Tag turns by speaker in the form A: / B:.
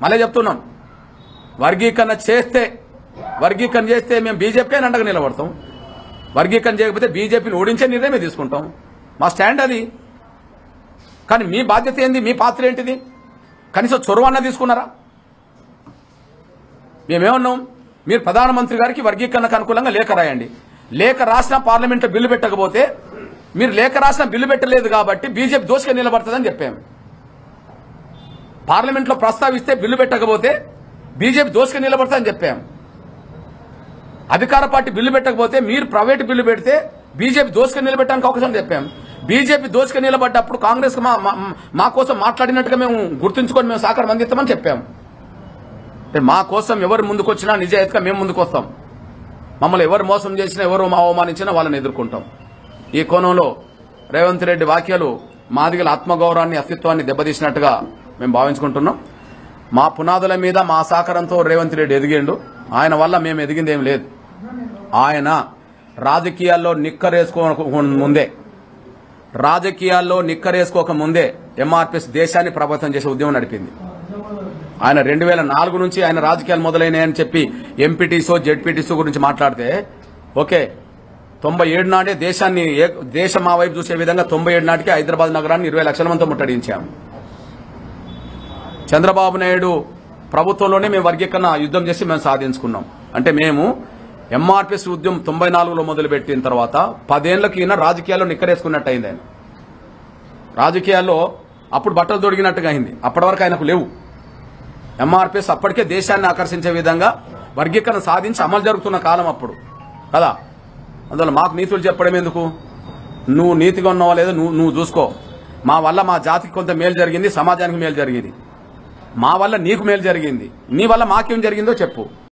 A: మళ్ళీ చెప్తున్నాం వర్గీకరణ చేస్తే వర్గీకరణ చేస్తే మేము బీజేపీకి అండగా నిలబడతాం వర్గీకరణ చేయకపోతే బీజేపీని ఓడించే నిర్ణయమే తీసుకుంటాం మా స్టాండ్ అది కానీ మీ బాధ్యత ఏంది మీ పాత్ర ఏంటిది కనీసం చొరవ అన్న తీసుకున్నారా మేమేమన్నాం మీరు ప్రధానమంత్రి గారికి వర్గీకరణకు అనుకూలంగా లేఖ రాయండి లేఖ రాసిన పార్లమెంట్లో బిల్లు పెట్టకపోతే మీరు లేఖ రాసిన బిల్లు పెట్టలేదు కాబట్టి బీజేపీ దోషగా నిలబడుతుందని చెప్పాము పార్లమెంట్లో ప్రస్తావిస్తే బిల్లు పెట్టకపోతే బీజేపీ దోషగా నిలబడుతుందని చెప్పాము అధికార పార్టీ బిల్లు పెట్టకపోతే మీరు ప్రైవేట్ బిల్లు పెడితే బీజేపీ దోషగా నిలబెట్టడానికి అవకాశం చెప్పాం బీజేపీ దోషగా నిలబడ్డప్పుడు కాంగ్రెస్ మా మా- మా కోసం మాట్లాడినట్టుగా మేము గుర్తుంచుకొని మేము సహకారం అందిస్తామని చెప్పాము అంటే మా కోసం ఎవరు ముందుకు వచ్చినా నిజాయితీగా మేము ముందుకు వస్తాం మమ్మల్ని ఎవరు మోసం చేసినా ఎవరు మా అవమానించినా వాళ్ళని ఎదుర్కొంటాం ఈ కోణంలో రేవంత్ రెడ్డి వ్యాఖ్యలు మాదిగల ఆత్మగౌరవాన్ని అస్తిత్వాన్ని దెబ్బతీసినట్టుగా మేము భావించుకుంటున్నాం మా పునాదుల మీద మా సహకారంతో రేవంత్ రెడ్డి ఎదిగిండు ఆయన వల్ల మేము ఎదిగింది ఏం లేదు ఆయన రాజకీయాల్లో నిక్కరేసుకోక ముందే రాజకీయాల్లో నిక్కరేసుకోక ముందే ఎంఆర్పిఎస్ దేశాన్ని ప్రభావితం చేసే ఉద్యమం నడిపింది ఆయన రెండు వేల నాలుగు నుంచి ఆయన రాజకీయాలు మొదలైనాయని చెప్పి ఎంపీటీసో జెడ్పీటీసో గురించి మాట్లాడితే ఓకే తొంభై ఏడు నాడే దేశాన్ని ఏ- దేశం మా వైపు చూసే విధంగా తొంభై ఏడు నాటికి హైదరాబాద్ నగరాన్ని ఇరవై లక్షల మందితో ముట్టడించాము చంద్రబాబు నాయుడు ప్రభుత్వంలోనే మేము వర్గీకరణ యుద్ధం చేసి మేము సాధించుకున్నాం అంటే మేము ఎంఆర్పిఎస్ ఉద్యమం తొంభై నాలుగులో మొదలుపెట్టిన తర్వాత పదేళ్లకు ఈయన రాజకీయాల్లో నిక్కరేసుకున్నట్టు అయింది ఆయన రాజకీయాల్లో అప్పుడు బట్టలు దొడిగినట్టుగా అయింది అప్పటి వరకు ఆయనకు లేవు ఎంఆర్పిఎస్ అప్పటికే దేశాన్ని ఆకర్షించే విధంగా వర్గీకరణ సాధించి అమలు జరుగుతున్న కాలం అప్పుడు కదా అందువల్ల మాకు నీతులు చెప్పడం ఎందుకు నువ్వు నీతిగా ఉన్నావా లేదో నువ్వు నువ్వు చూసుకో మా వల్ల మా జాతికి కొంత మేలు జరిగింది సమాజానికి మేలు జరిగింది మా వల్ల నీకు మేలు జరిగింది నీ వల్ల మాకేం జరిగిందో చెప్పు